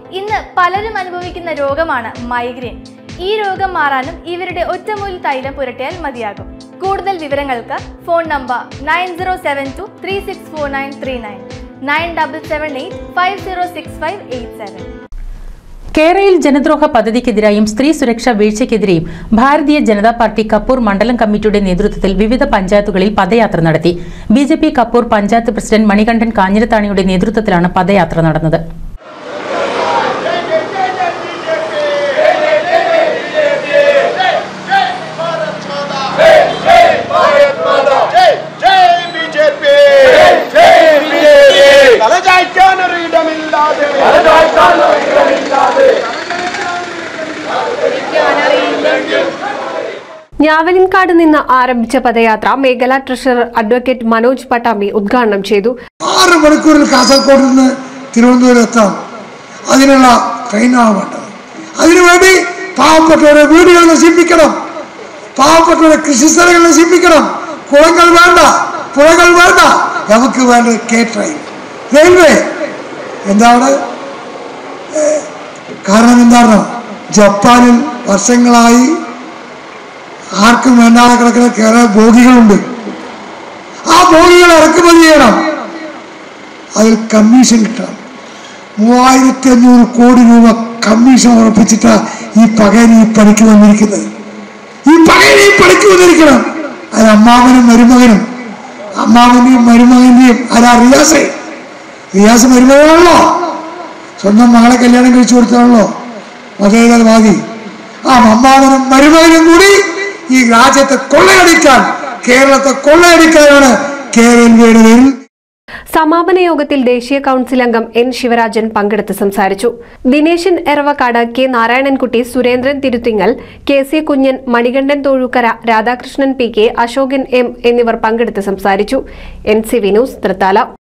ഇന്ന് പലരും അനുഭവിക്കുന്ന രോഗമാണ് മൈഗ്രെയിൻ ഈ രോഗം മാറാനും ഇവരുടെ ഒറ്റമൂലി തൈലം പുരട്ടിയാൽ മതിയാകും കൂടുതൽ വിവരങ്ങൾക്ക് phone number nine zero seven two three six four nine three nine nine double seven eight five zero six five eight seven കേരളയിൽ ജനദ്രോഹ പദ്ധതിക്കെതിരായും സ്ത്രീ സുരക്ഷാ വീഴ്ചയ്ക്കെതിരെയും ഭാരതീയ ജനതാ പാർട്ടി കപ്പൂർ മണ്ഡലം കമ്മിറ്റിയുടെ നേതൃത്വത്തിൽ വിവിധ പഞ്ചായത്തുകളിൽ പദയാത്ര നടത്തി B J P Kappur panchayat president Manikandan കാഞ്ഞിരത്താണിയുടെ നേതൃത്വത്തിലാണ് പദയാത്ര നടന്നത് തലചായ്ക്കാനൊരിടമില്ലാതെ ഞാവലിൻകാട് നിന്ന് ആരംഭിച്ച പദയാത്ര മേഖലാ ട്രഷറർ അഡ്വക്കേറ്റ് മനോജ് പട്ടാമ്പി ഉദ്ഘാടനം ചെയ്തു ആറ് മണിക്കൂറിൽ കാസർഗോഡ് നിന്ന് തിരുവനന്തപുരം എത്താം അതിനുള്ള ട്രെയിനാണ് വേണ്ടത് അതിനുവേണ്ടി പാവപ്പെട്ടവരെ വീടുകൾ നശിപ്പിക്കണം പാവപ്പെട്ടവരെ കൃഷിസ്ഥലങ്ങൾ നശിപ്പിക്കണം കുളങ്ങൾ വേണ്ട പുഴകൾ വേണ്ട നമുക്ക് വേണ്ട കെ ട്രെയിൻ റെയിൽവേ എന്താണ് ഏ, കാരണം എന്താണ് ജപ്പാനിൽ വർഷങ്ങളായി ആർക്കും വേണ്ടാതെ കിടക്കുന്ന കേരള ബോഗികളുണ്ട് ആ ബോഗികൾ ഇറക്കുമതി ചെയ്യണം അതിൽ കമ്മീഷൻ കിട്ടണം മൂവായിരത്തി അഞ്ഞൂറ് കോടി രൂപ കമ്മീഷൻ ഉറപ്പിച്ചിട്ട് ഈ പകയൻ ഈ പണിക്ക് വന്നിരിക്കുന്നത് ഈ പകയൻ ഈ പണിക്ക് വന്നിരിക്കണം അത് അമ്മാവനും മരുമകനും അമ്മാവന്റെയും മരുമകന്റെയും അതാ റിയാസേ റിയാസ് മരുമകനാണല്ലോ സ്വന്തം മകളെ കല്യാണം കഴിച്ചു കൊടുത്താണല്ലോ മതേതരവാദി ആ അമ്മാവനും മരുമകനും കൂടി ഈ രാജ്യത്തെ കൊള്ളയടിക്കാൻ കേരളത്തെ കൊള്ളയടിക്കാനാണ് കേരളയുടെ പേരിൽ സമാപന യോഗത്തിൽ ദേശീയ കൌൺസിൽ അംഗം എൻ ശിവരാജൻ പങ്കെടുത്ത് സംസാരിച്ചു Dineshan Eravakkad K Narayanankutty Surendran Thiruthingal K C Kunjan Manikandan Thozhukkara Radhakrishnan P K Ashokan M എന്നിവർ പങ്കെടുത്ത് സംസാരിച്ചു N C V news Thrithala